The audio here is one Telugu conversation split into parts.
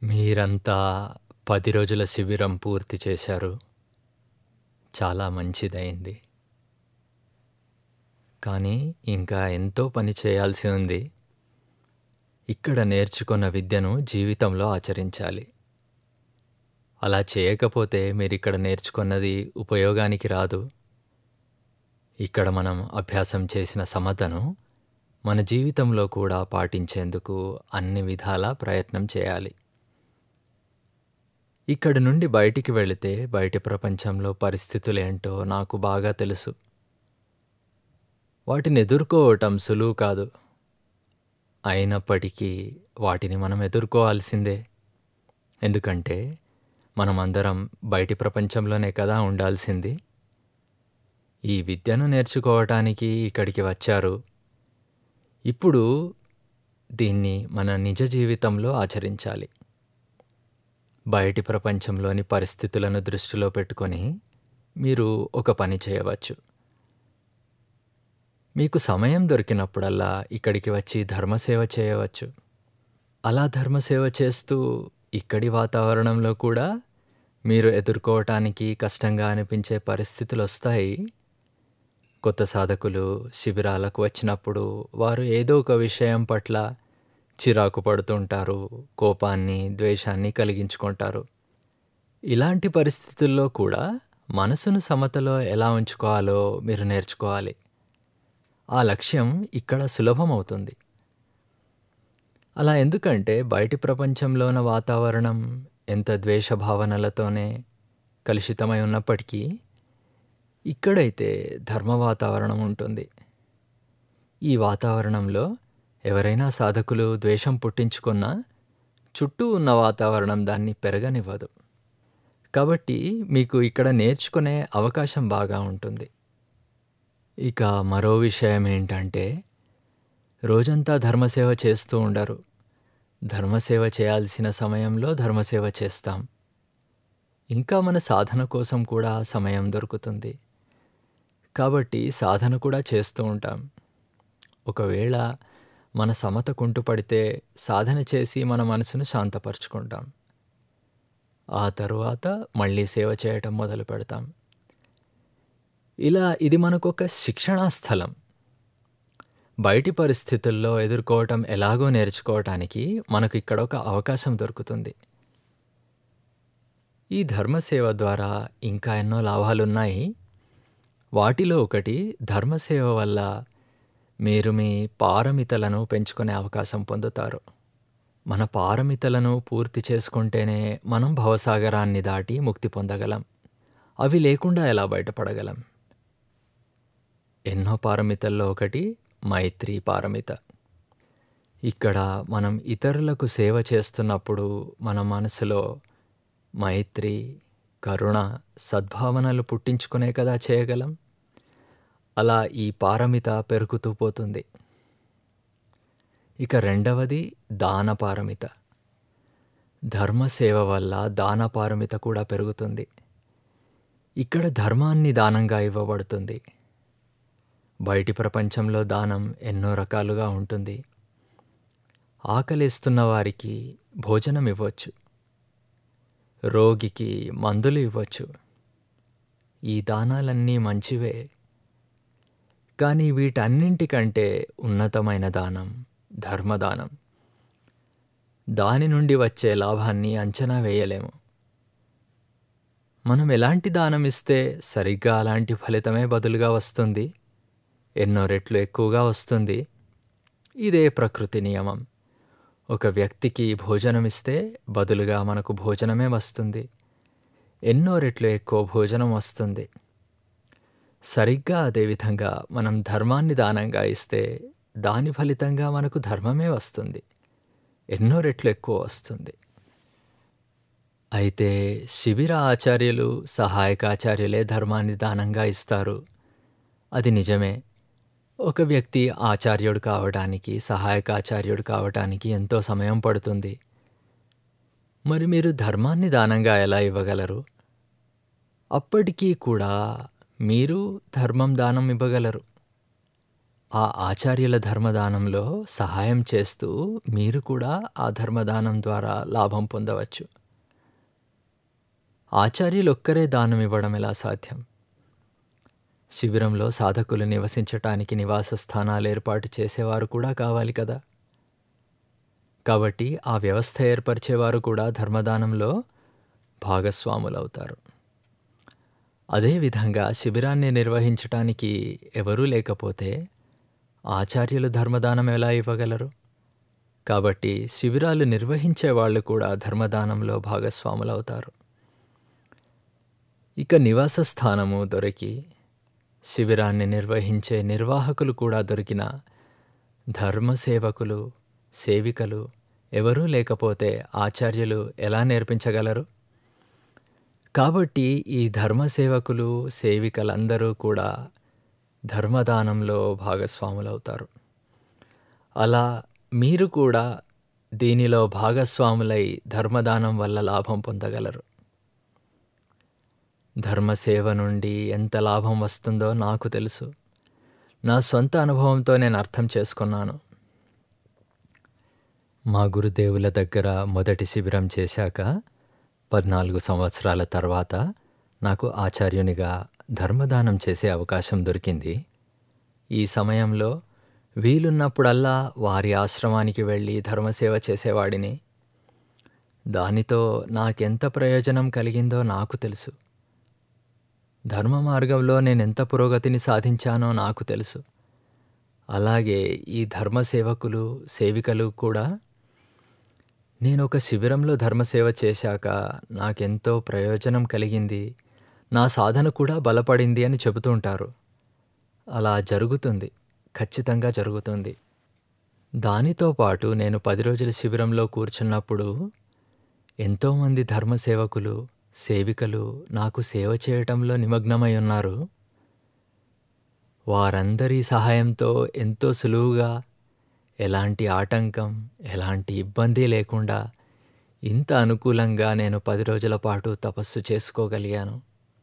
మీరంతా 10 రోజుల శిబిరం పూర్తి చేశారు. చాలా మంచిదయింది. కానీ ఇంకా ఎంతో పని చేయాల్సి ఉంది. ఇక్కడ నేర్చుకున్న విద్యను జీవితంలో ఆచరించాలి. అలా చేయకపోతే మీరిక్కడ నేర్చుకున్నది ఉపయోగానికి రాదు. ఇక్కడ మనం అభ్యాసం చేసిన సమతను మన జీవితంలో కూడా పాటించేందుకు అన్ని విధాలా ప్రయత్నం చేయాలి. ఇక్కడి నుండి బయటికి వెళితే బయటి ప్రపంచంలో పరిస్థితులేంటో నాకు బాగా తెలుసు. వాటిని ఎదుర్కోవటం సులువు కాదు. అయినప్పటికీ వాటిని మనం ఎదుర్కోవాల్సిందే. ఎందుకంటే మనమందరం బయటి ప్రపంచంలోనే కదా ఉండాల్సింది. ఈ విద్యను నేర్చుకోవటానికి ఇక్కడికి వచ్చారు. ఇప్పుడు దీన్ని మన నిజ జీవితంలో ఆచరించాలి. బయటి ప్రపంచంలోని పరిస్థితులను దృష్టిలో పెట్టుకొని మీరు ఒక పని చేయవచ్చు. మీకు సమయం దొరికినప్పుడల్లా ఇక్కడికి వచ్చి ధర్మసేవ చేయవచ్చు. అలా ధర్మసేవ చేస్తూ ఇక్కడి వాతావరణంలో కూడా మీరు ఎదుర్కోవటానికి కష్టంగా అనిపించే పరిస్థితులొస్తాయి. కొత్త సాధకులు శిబిరాలకు వచ్చినప్పుడు వారు ఏదో ఒక విషయం పట్ల చిరాకు పడుతుంటారు. కోపాన్ని, ద్వేషాన్ని కలిగించుకుంటారు. ఇలాంటి పరిస్థితుల్లో కూడా మనసును సమతలో ఎలా ఉంచుకోవాలో మీరు నేర్చుకోవాలి. ఆ లక్ష్యం ఇక్కడ సులభమవుతుంది. అలా ఎందుకంటే బయటి ప్రపంచంలోన వాతావరణం ఎంత ద్వేష భావనలతోనే కలుషితమై ఉన్నప్పటికీ ఇక్కడైతే ధర్మ వాతావరణం ఉంటుంది. ఈ వాతావరణంలో ఎవరైనా సాధకులు ద్వేషం పుట్టించుకున్నా చుట్టూ ఉన్న వాతావరణం దాన్ని పెరగనివ్వదు. కాబట్టి మీకు ఇక్కడ నేర్చుకునే అవకాశం బాగా ఉంటుంది. ఇక మరో విషయమేంటంటే రోజంతా ధర్మసేవ చేస్తూ ఉండరు. ధర్మసేవ చేయాల్సిన సమయంలో ధర్మసేవ చేస్తాం. ఇంకా మన సాధన కోసం కూడా సమయం దొరుకుతుంది. కాబట్టి సాధన కూడా చేస్తూ ఉంటాం. ఒకవేళ మన సమత కుంటుపడితే సాధన చేసి మన మనసును శాంతపరుచుకుంటాం. ఆ తరువాత మళ్ళీ సేవ చేయటం మొదలుపెడతాం. ఇలా ఇది మనకొక శిక్షణా స్థలం. బయటి పరిస్థితుల్లో ఎదుర్కోవటం ఎలాగో నేర్చుకోవటానికి మనకు ఇక్కడ ఒక అవకాశం దొరుకుతుంది. ఈ ధర్మసేవ ద్వారా ఇంకా ఎన్నో లాభాలున్నాయి. వాటిలో ఒకటి ధర్మసేవ వల్ల మీరు మీ పారమితలను పెంచుకునే అవకాశం పొందుతారు. మన పారమితలను పూర్తి చేసుకుంటేనే మనం భవసాగరాన్ని దాటి ముక్తి పొందగలం. అవి లేకుండా ఎలా బయటపడగలం? ఎన్నో పారమితల్లో ఒకటి మైత్రి పారమిత. ఇక్కడ మనం ఇతరులకు సేవ చేస్తున్నప్పుడు మన మనసులో మైత్రి, కరుణ, సద్భావనలు పుట్టించుకునే కదా చేయగలం. అలా ఈ పారమిత పెరుగుతూ పోతుంది. ఇక రెండవది దాన పారమిత. ధర్మసేవ వల్ల దాన పారమిత కూడా పెరుగుతుంది. ఇక్కడ ధర్మాన్ని దానంగా ఇవ్వబడుతుంది. బయటి ప్రపంచంలో దానం ఎన్నో రకాలుగా ఉంటుంది. ఆకలేస్తున్న వారికి భోజనం ఇవ్వొచ్చు. రోగికి మందులు ఇవ్వొచ్చు. ఈ దానాలన్నీ మంచివే. కానీ వీటన్నింటికంటే ఉన్నతమైన దానం ధర్మదానం. దాని నుండి వచ్చే లాభాన్ని అంచనా వేయలేము. మనం ఎలాంటి దానం ఇస్తే సరిగ్గా అలాంటి ఫలితమే బదులుగా వస్తుంది. ఎన్నో రెట్లు ఎక్కువగా వస్తుంది. ఇదే ప్రకృతి నియమం. ఒక వ్యక్తికి భోజనమిస్తే బదులుగా మనకు భోజనమే వస్తుంది. ఎన్నో రెట్లు ఎక్కువ భోజనం వస్తుంది. సరిగ్గా అదేవిధంగా మనం ధర్మాన్ని దానంగా ఇస్తే దాని ఫలితంగా మనకు ధర్మమే వస్తుంది. ఎన్నో రెట్లు ఎక్కువ వస్తుంది. అయితే శిబిర ఆచార్యులు, సహాయకాచార్యులే ధర్మాన్ని దానంగా ఇస్తారు. అది నిజమే. ఒక వ్యక్తి ఆచార్యుడు కావటానికి, సహాయకాచార్యుడు కావటానికి ఎంతో సమయం పడుతుంది. మరి మీరు ధర్మాన్ని దానంగా ఎలా ఇవ్వగలరు? అప్పటికీ కూడా మీరు ధర్మం దానం ఇవ్వగలరు. ఆ ఆచార్యుల ధర్మదానంలో సహాయం చేస్తూ మీరు కూడా ఆ ధర్మదానం ద్వారా లాభం పొందవచ్చు ఆచార్యులు ఒక్కరే దానం ఇవ్వడం ఎలా సాధ్యం శిబిరంలో సాధకులు నివసించటానికి నివాస స్థానాలు ఏర్పాటు చేసేవారు కూడా కావాలి కదా కాబట్టి ఆ వ్యవస్థ ఏర్పరిచేవారు కూడా ధర్మదానంలో భాగస్వాములవుతారు అదేవిధంగా శిబిరాన్ని నిర్వహించటానికి ఎవరూ లేకపోతే ఆచార్యులు ధర్మదానం ఎలా ఇవ్వగలరు కాబట్టి శిబిరాలు నిర్వహించే వాళ్ళు కూడా ధర్మదానంలో భాగస్వాములవుతారు ఇక నివాస స్థానము దొరికి శిబిరాన్ని నిర్వహించే నిర్వాహకులు కూడా దొరికిన ధర్మసేవకులు సేవికలు ఎవరూ లేకపోతే ఆచార్యులు ఎలా నేర్పించగలరు కాబట్టి ఈ ధర్మసేవకులు సేవికలందరూ కూడా ధర్మదానంలో భాగస్వాములవుతారు అలా మీరు కూడా దీనిలో భాగస్వాములై ధర్మదానం వల్ల లాభం పొందగలరు ధర్మసేవ నుండి ఎంత లాభం వస్తుందో నాకు తెలుసు నా సొంత అనుభవంతో నేను అర్థం చేసుకున్నాను మా గురుదేవుల దగ్గర మొదటి శిబిరం చేశాక పద్నాలుగు సంవత్సరాల తర్వాత నాకు ఆచార్యునిగా ధర్మదానం చేసే అవకాశం దొరికింది ఈ సమయంలో వీలున్నప్పుడల్లా వారి ఆశ్రమానికి వెళ్ళి ధర్మసేవ చేసేవాడిని దానితో నాకెంత ప్రయోజనం కలిగిందో నాకు తెలుసు ధర్మ మార్గంలో నేను ఎంత పురోగతిని సాధించానో నాకు తెలుసు అలాగే ఈ ధర్మ సేవకులు సేవికలు కూడా నేను ఒక శిబిరంలో ధర్మసేవ చేశాక నాకెంతో ప్రయోజనం కలిగింది నా సాధన కూడా బలపడింది అని చెబుతుంటారు అలా జరుగుతుంది ఖచ్చితంగా జరుగుతుంది దానితో పాటు నేను పది రోజుల శిబిరంలో కూర్చున్నప్పుడు ఎంతోమంది ధర్మసేవకులు సేవికలు నాకు సేవ చేయటంలో నిమగ్నమై ఉన్నారు వారందరి సహాయంతో ఎంతో సులువుగా ఎలాంటి ఆటంకం ఎలాంటి ఇబ్బంది లేకుండా ఇంత అనుకూలంగా నేను పది రోజుల పాటు తపస్సు చేసుకోగలిగాను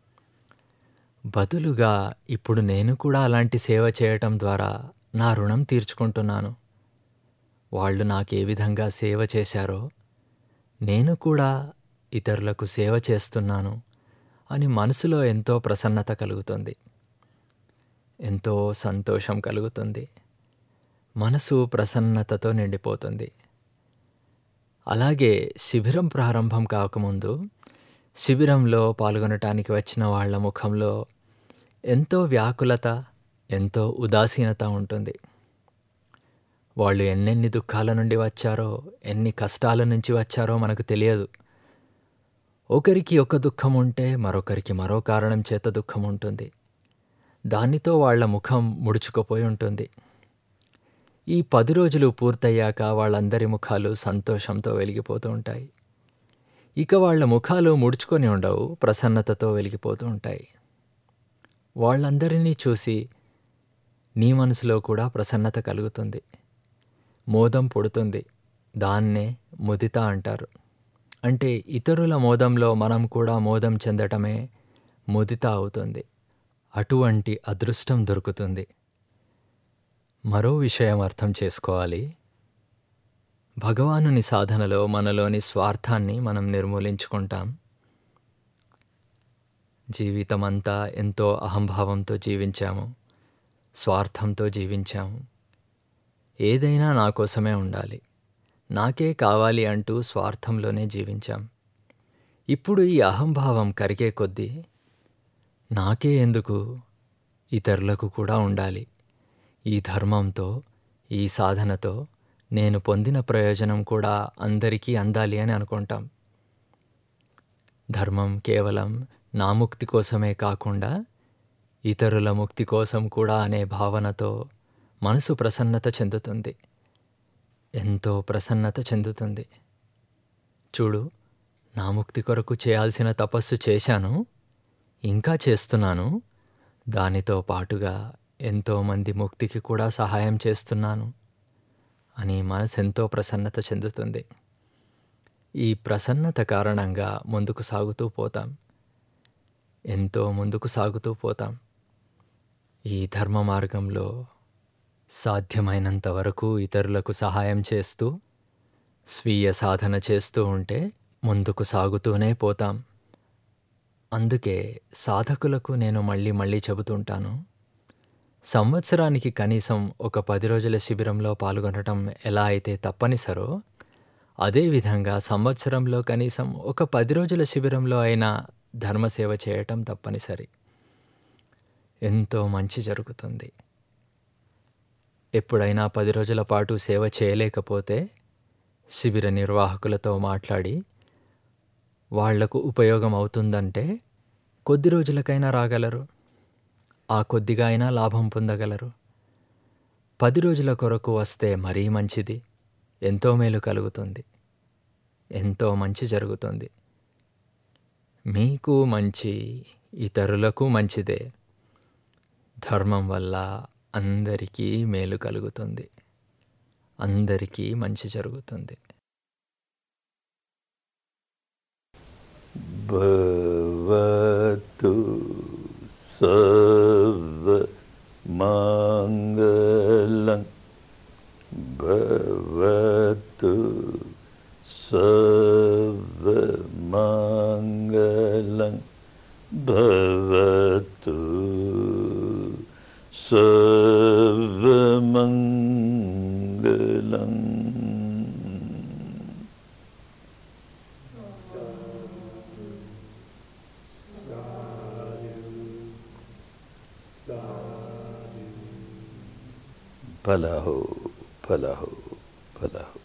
బదులుగా ఇప్పుడు నేను కూడా అలాంటి సేవ చేయటం ద్వారా నా రుణం తీర్చుకుంటున్నాను వాళ్ళు నాకు ఏ విధంగా సేవ చేశారో నేను కూడా ఇతరులకు సేవ చేస్తున్నాను అని మనసులో ఎంతో ప్రసన్నత కలుగుతుంది ఎంతో సంతోషం కలుగుతుంది మనసు ప్రసన్నతతో నిండిపోతుంది అలాగే శిబిరం ప్రారంభం కాకముందు శిబిరంలో పాల్గొనటానికి వచ్చిన వాళ్ళ ముఖంలో ఎంతో వ్యాకులత ఎంతో ఉదాసీనత ఉంటుంది వాళ్ళు ఎన్నెన్ని దుఃఖాల నుండి వచ్చారో ఎన్ని కష్టాల నుంచి వచ్చారో మనకు తెలియదు ఒకరికి ఒక దుఃఖం ఉంటే మరొకరికి మరో కారణం చేత దుఃఖం ఉంటుంది దానితో వాళ్ళ ముఖం ముడుచుకుపోయి ఉంటుంది ఈ పది రోజులు పూర్తయ్యాక వాళ్ళందరి ముఖాలు సంతోషంతో వెలిగిపోతూ ఉంటాయి ఇక వాళ్ళ ముఖాలు ముడుచుకొని ఉండవు ప్రసన్నతతో వెలిగిపోతూ ఉంటాయి వాళ్ళందరినీ చూసి నీ మనసులో కూడా ప్రసన్నత కలుగుతుంది మోదం పుడుతుంది దాన్నే ముదిత అంటారు అంటే ఇతరుల మోదంలో మనం కూడా మోదం చెందటమే ముదిత అవుతుంది అటువంటి అదృష్టం దొరుకుతుంది మరో విషయం అర్థం చేసుకోవాలి భగవానుని సాధనలో మనలోని స్వార్థాన్ని మనం నిర్మూలించుకుంటాం జీవితమంతా ఎంతో అహంభావంతో జీవించాము స్వార్థంతో జీవించాము ఏదైనా నా కోసమే ఉండాలి నాకే కావాలి అంటూ స్వార్థంలోనే జీవించాం ఇప్పుడు ఈ అహంభావం కరిగే కొద్దీ నాకే ఎందుకు ఇతరులకు కూడా ఉండాలి ఈ ధర్మంతో ఈ సాధనతో నేను పొందిన ప్రయోజనం కూడా అందరికీ అందాలి అని అనుకుంటాం ధర్మం కేవలం నా ముక్తి కోసమే కాకుండా ఇతరుల ముక్తి కోసం కూడా అనే భావనతో మనసు ప్రసన్నత చెందుతుంది ఎంతో ప్రసన్నత చెందుతుంది చూడు నా ముక్తి కొరకు చేయాల్సిన తపస్సు చేశాను ఇంకా చేస్తున్నాను దానితో పాటుగా ఎంతోమంది ముక్తికి కూడా సహాయం చేస్తున్నాను అని మనసు ఎంతో ప్రసన్నత చెందుతుంది ఈ ప్రసన్నత కారణంగా ముందుకు సాగుతూ పోతాం ఎంతో ముందుకు సాగుతూ పోతాం ఈ ధర్మ మార్గంలో సాధ్యమైనంత వరకు ఇతరులకు సహాయం చేస్తూ స్వీయ సాధన చేస్తూ ఉంటే ముందుకు సాగుతూనే పోతాం అందుకే సాధకులకు నేను మళ్ళీ మళ్ళీ చెబుతుంటాను సంవత్సరానికి కనీసం ఒక పది రోజుల శిబిరంలో పాల్గొనటం ఎలా అయితే తప్పనిసరో అదేవిధంగా సంవత్సరంలో కనీసం ఒక పది రోజుల శిబిరంలో అయినా ధర్మసేవ చేయటం తప్పనిసరి ఎంతో మంచి జరుగుతుంది ఎప్పుడైనా పది రోజుల పాటు సేవ చేయలేకపోతే శిబిర నిర్వాహకులతో మాట్లాడి వాళ్లకు ఉపయోగం అవుతుందంటే కొద్ది రోజులకైనా రాగలరు ఆ కొద్దిగా అయినా లాభం పొందగలరు పది రోజుల కొరకు వస్తే మరీ మంచిది ఎంతో మేలు కలుగుతుంది ఎంతో మంచి జరుగుతుంది మీకు మంచి ఇతరులకు మంచిదే ధర్మం వల్ల అందరికీ మేలు కలుగుతుంది అందరికీ మంచి జరుగుతుంది भवतु सर्वमङ्गलं भवतु सर्वमङ्गलं भवतु सर्वमङ्गलम् भला हो भला हो भला हो